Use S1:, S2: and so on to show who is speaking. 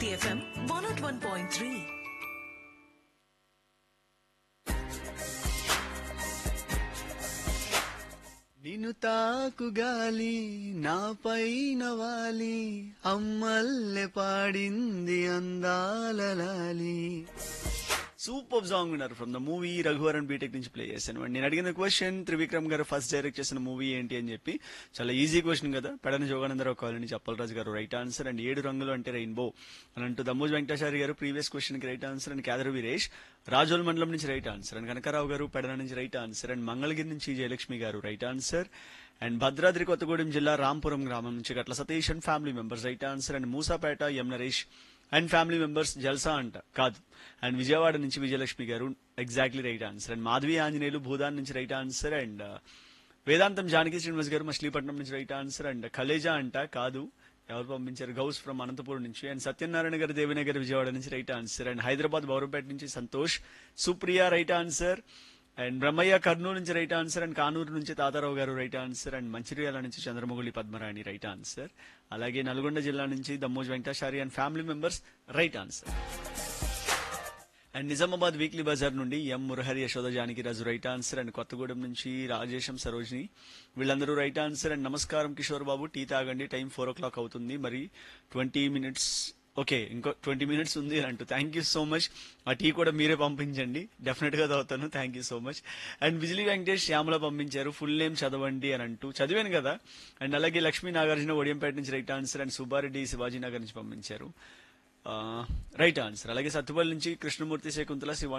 S1: City FM 101.3.
S2: నిన్ను తాకు గాలి నాపైన వాలి అమ్మల్లె పాడింది అందాల లాలి సూపర్ సాంగ్ ఉన్నారు from the movie Raghuvaran BTech నుంచి ప్లే చేశాను అండి నేను అడిగిన క్వశ్చన్ త్రివిక్రమ్ గారు ఫస్ట్ డైరెక్ట్ చేసిన మూవీ ఏంటి అని చెప్పి చాలా ఈజీ క్వశ్చన్ కదా పెడన జోగానందరావు కాలనీ నుంచి అప్పలరాజు గారు రైట్ ఆన్సర్ అండ్ ఏడు రంగులు అంటే రెయిన్బో అని అంటూ దమ్మోజ్ వెంకటాచారి గారు ప్రీవియస్ క్వశ్చన్ కి right answer and Kedar Veeresh Rajol మండలం నుంచి రైట్ ఆన్సర్ అండ్ కనకారావు గారు పెడన నుంచి రైట్ ఆన్సర్ అండ్ మంగళగిరి నుంచి Jayalakshmi garu right answer and Bhadradri Kothagudem జిల్లా రాంపురం గ్రామం నుంచి Gatla Satish and family members right answer and Musapeta M Naresh and family members Jalsa అంట కాదు అండ్ విజయవాడ నుంచి Vijayalakshmi garu exactly right answer and Madhavi Anjaneyulu Bhoodan నుంచి రైట్ ఆన్సర్ అండ్ వేదాంతం జానకి శ్రీనివాస్ గారు మచిలీపట్నం నుంచి రైట్ ఆన్సర్ అండ్ కలేజా అంట కాదు ఎవరు పంపించారు గౌస్ ఫ్రమ్ అనంతపురం నుంచి అండ్ సత్యనారాయణ గారు దేవినగర్ విజయవాడ నుంచి right answer and Hyderabad Bowrampet నుంచి Santosh Supriya right answer and Brahmaiah Kurnool నుంచి రైట్ ఆన్సర్ అండ్ కానూరు నుంచి తాతారావు గారు రైట్ ఆన్సర్ అండ్ మంచిర్యాల నుంచి చంద్రమౌళి పద్మరాణి రైట్ ఆన్సర్ అలాగే నల్గొండ జిల్లా నుంచి Dammoj Venkatachari and family members right answer and Nizamabad weekly బజార్ నుండి M Murahari Yashoda Janaki Raju right answer and Kothagudem నుంచి రాజేశం సరోజిని వీళ్ళందరూ రైట్ ఆన్సర్ అండ్ నమస్కారం కిషోర్ బాబు టీ తాగండి టైం ఫోర్ ఓ క్లాక్ అవుతుంది మరి ట్వంటీ మినిట్స్ ఓకే ఇంకో ట్వంటీ మినిట్స్ ఉంది అని అంటూ థ్యాంక్ యూ సో మచ్ ఆ టీ కూడా మీరే పంపించండి డెఫినెట్ గా తాగుతాను thank you so much and Bijli Venkatesh Shyamala పంపించారు ఫుల్ నేమ్ చదవండి అని అంటూ చదివాను కదా అండ్ అలాగే లక్ష్మీ నాగార్జున ఒడియంపేట నుంచి right answer and Subbareddy Shivaji Nagar నుంచి పంపించారు రైట్ ఆన్సర్ అలాగే సత్తుపల్లి నుంచి కృష్ణమూర్తి శకుంతల శివ